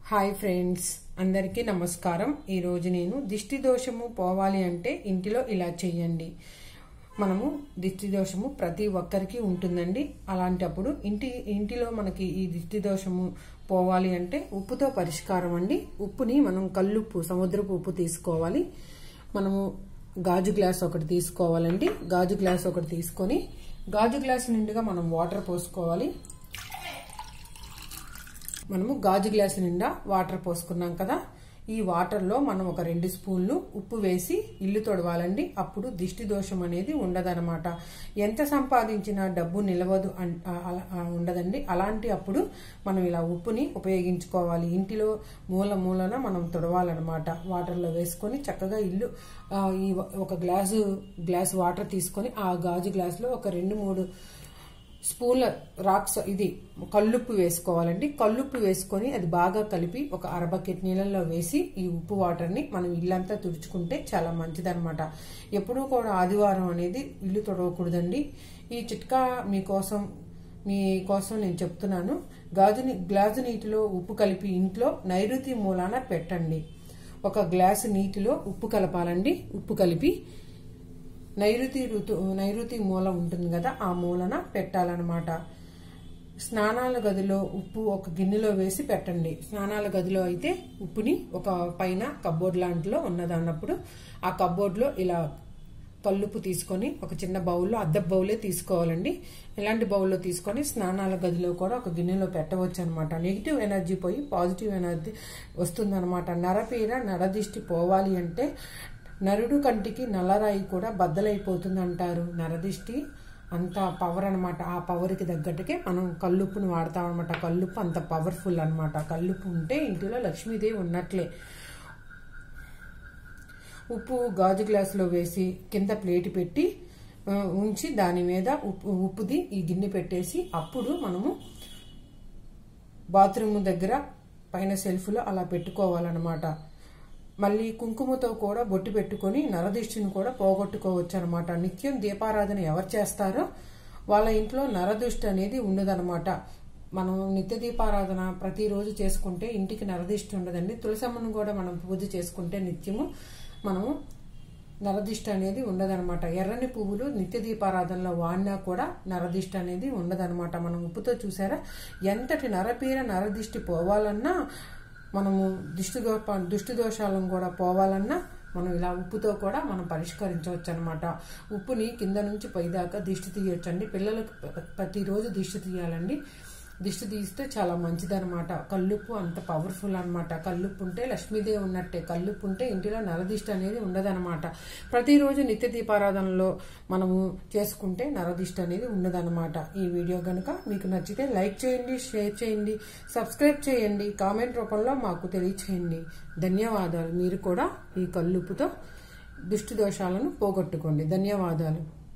hi friends అందరికీ నమస్కారం ఈరోజు నేను దిష్టి దోషము పోవాలి అంటే ఇంటిలో ఇలా చేయండి మనము దిష్టి దోషము ప్రతి ఒక్కరికి ఉంటుందండి అలాంటప్పుడు ఇంటి ఇంటిలో మనకి ఈ దిష్టి దోషము పోవాలి అంటే ఉప్పుతో పరిష్కారం అండి ఉప్పుని మనం కల్లుప్పు సముద్రపు ఉప్పు తీసుకోవాలి మనము గాజు గ్లాస్ ఒకటి తీసుకోవాలండి గాజు గ్లాస్ ఒకటి తీసుకొని గాజు గ్లాస్ నిండుగా మనం వాటర్ పోసుకోవాలి మనము గాజు గ్లాసు నిండా వాటర్ పోసుకున్నాం కదా ఈ వాటర్లో మనం ఒక రెండు స్పూన్లు ఉప్పు వేసి ఇల్లు తొడవాలండి అప్పుడు దిష్టి దోషం అనేది ఉండదన్నమాట ఎంత సంపాదించినా డబ్బు నిలవదు అన్- ఆ- ఆ- ఉండదండి అలాంటి అప్పుడు మనం ఇలా ఉప్పుని ఉపయోగించుకోవాలి ఇంటిలో మూల మూలన మనం తొడవాలన్నమాట వాటర్లో వేసుకొని చక్కగా ఇల్లు ఆ, ఈ ఒక గ్లాసు గ్లాస్ వాటర్ తీసుకొని ఆ గాజు గ్లాసులో ఒక రెండు మూడు స్పూన్ల రాక్స్ ఇది కల్లుప్పు వేసుకోవాలండి కల్లుప్పు వేసుకొని అది బాగా కలిపి ఒక అర బకెట్ నీళ్ళల్లో వేసి ఈ ఉప్పు వాటర్ని మనం ఇల్లంతా తుడుచుకుంటే చాలా మంచిదన్నమాట ఎప్పుడూ కూడా ఆదివారం అనేది ఇల్లు తొడవకూడదండి ఈ చిట్కా మీకోసం మీకోసం నేను చెప్తున్నాను గాజు ని- గ్లాసు నీటిలో ఉప్పు కలిపి ఇంట్లో నైరుతి మూలాన పెట్టండి ఒక గ్లాసు నీటిలో ఉప్పు కలపాలండి ఉప్పు కలిపి నైరుతి ఋతు నైరుతి మూల ఉంటుంది కదా ఆ మూలన పెట్టాలన్నమాట స్నానాల గదిలో ఉప్పు ఒక గిన్నెలో వేసి పెట్టండి స్నానాల గదిలో అయితే ఉప్పుని ఒక పైన కబ్బోర్డ్ లాంటిలో ఉన్నది అన్నప్పుడు ఆ కబ్బోర్డ్లో ఇలా కల్లుపు తీసుకొని ఒక చిన్న బౌల్లో అద్దపు బౌలే తీసుకోవాలండి ఇలాంటి బౌల్లో తీసుకొని స్నానాల గదిలో కూడా ఒక గిన్నెలో పెట్టవచ్చు అనమాట నెగిటివ్ ఎనర్జీ పోయి పాజిటివ్ ఎనర్జీ వస్తుందన్నమాట నరపీర నరదిష్టి పోవాలి అంటే నరుడు కంటికి నల్లరాయి కూడా బద్దలైపోతుంది అంటారు నరదిష్టి అంత పవర్ అనమాట ఆ పవర్కి తగ్గట్టుకే మనం కల్లుప్పును వాడతాం అనమాట కల్లుప్పు అంత పవర్ఫుల్ అనమాట కల్లుప్పు ఉంటే ఇంటిలో లక్ష్మీదేవి ఉన్నట్లే ఉప్పు గాజు గ్లాసులో వేసి కింద ప్లేట్ పెట్టి ఆ, ఉంచి దాని మీద ఉప్పు ఉప్పుది ఈ గిన్నె పెట్టేసి అప్పుడు మనము బాత్రూమ్ దగ్గర పైన సెల్ఫ్లో అలా పెట్టుకోవాలన్నమాట మళ్ళీ కుంకుమతో కూడా బొట్టు పెట్టుకొని నరదిష్టిని కూడా పోగొట్టుకోవచ్చు అనమాట నిత్యం దీపారాధన ఎవరు చేస్తారో వాళ్ళ ఇంట్లో నరదృష్టి అనేది ఉండదన్నమాట మనం నిత్య దీపారాధన ప్రతిరోజు చేసుకుంటే ఇంటికి నరదిష్టి ఉండదండి తులసమ్మను కూడా మనం పూజ చేసుకుంటే నిత్యము మనము నరదిష్టి అనేది ఉండదన్నమాట ఎర్రని పువ్వులు నిత్య దీపారాధనలో వాడినా కూడా నరదిష్టి అనేది ఉండదన్నమాట మనం ఉప్పుతో చూసారా ఎంతటి నరపీర నరదిష్టి పోవాలన్నా మనము దిష్టి దో దుష్టి దోషాలను కూడా పోవాలన్నా మనం ఇలా ఉప్పుతో కూడా మనం పరిష్కరించవచ్చు అనమాట ఉప్పుని కింద నుంచి పైదాకా దిష్టి తీయొచ్చండి పిల్లలకు ప్ర- ప్రతిరోజు దిష్టి తీయాలండి దిష్టి తీస్తే చాలా మంచిదన్నమాట కల్లుప్పు అంత పవర్ఫుల్ అన్నమాట కల్లుప్పు ఉంటే లక్ష్మీదేవి ఉన్నట్టే కల్లుప్పు ఉంటే ఇంటిలో నరదిష్టి అనేది ఉండదన్నమాట ప్రతిరోజు నిత్య దీపారాధనలో మనము చేసుకుంటే నరదిష్టి అనేది ఉండదన్నమాట ఈ వీడియో కనుక మీకు నచ్చితే లైక్ చేయండి షేర్ చేయండి సబ్స్క్రైబ్ చేయండి కామెంట్ రూపంలో మాకు తెలియచేయండి ధన్యవాదాలు మీరు కూడా ఈ కల్లుప్పుతో దుష్టి దోషాలను పోగొట్టుకోండి ధన్యవాదాలు